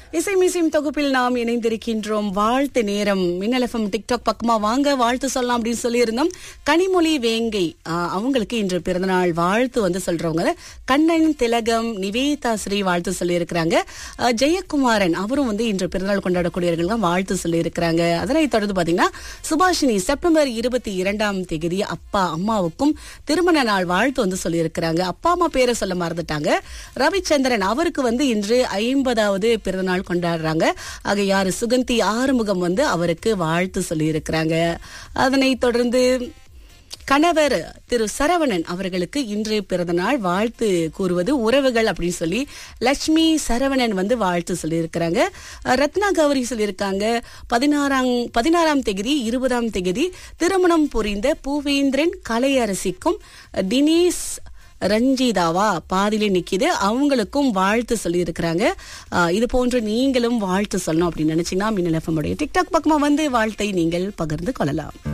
இசை மிசிம் தொகுப்பில் நாம் இணைந்திருக்கின்றோம் வாழ்த்து நேரம் மின்னலஃபம் டிக்டாக் பக்கமா வாங்க வாழ்த்து சொல்லலாம் அப்படின்னு சொல்லியிருந்தோம் கனிமொழி வேங்கை ஆஹ், அவங்களுக்கு இன்று பிறந்தநாள் வாழ்த்து வந்து சொல்றவங்க கண்ணன் திலகம் நிவேதா ஸ்ரீ வாழ்த்து சொல்லியிருக்கிறாங்க ஆஹ், ஜெயக்குமாரன் அவரும் வந்து இன்று பிறந்தநாள் கொண்டாடக்கூடியவர்கள் தான் வாழ்த்து சொல்லியிருக்கிறாங்க அதனைத் தொடர்ந்து பாத்தீங்கன்னா சுபாஷினி செப்டம்பர் இருபத்தி இரண்டாம் தேதி அப்பா அம்மாவுக்கும் திருமண நாள் வாழ்த்து வந்து சொல்லியிருக்கிறாங்க அப்பா அம்மா பேரை சொல்ல மறந்துட்டாங்க ரவிச்சந்திரன் அவருக்கு வந்து இன்று ஐம்பதாவது பிறந்தநாள் கொண்டாடுறாங்க ஆக யாரு சுகந்தி ஆறுமுகம் வந்து அவருக்கு வாழ்த்து சொல்லியிருக்கிறாங்க அதனைத் தொடர்ந்து கணவர் திரு சரவணன் அவர்களுக்கு இன்று பிறந்தநாள் வாழ்த்து கூறுவது உறவுகள் அப்படின்னு சொல்லி லட்சுமி சரவணன் வந்து வாழ்த்து சொல்லியிருக்கிறாங்க அஹ், ரத்னா கௌரி சொல்லியிருக்காங்க பதினாறாம் பதினாறாம் தேதி இருபதாம் தேதி திருமணம் புரிந்த பூவேந்திரன் கலையரசிக்கும் தினேஷ் ரஞ்சிதாவா பாதியிலே நிக்குது அவங்களுக்கும் வாழ்த்து சொல்லியிருக்கிறாங்க அஹ், இது போன்று நீங்களும் வாழ்த்து சொல்லணும் அப்படின்னு நினைச்சீங்கன்னா மின்னல் எஃப்எம் உடைய டிக்டாக் பக்கமா வந்து வாழ்த்தை நீங்கள் பகிர்ந்து கொள்ளலாம்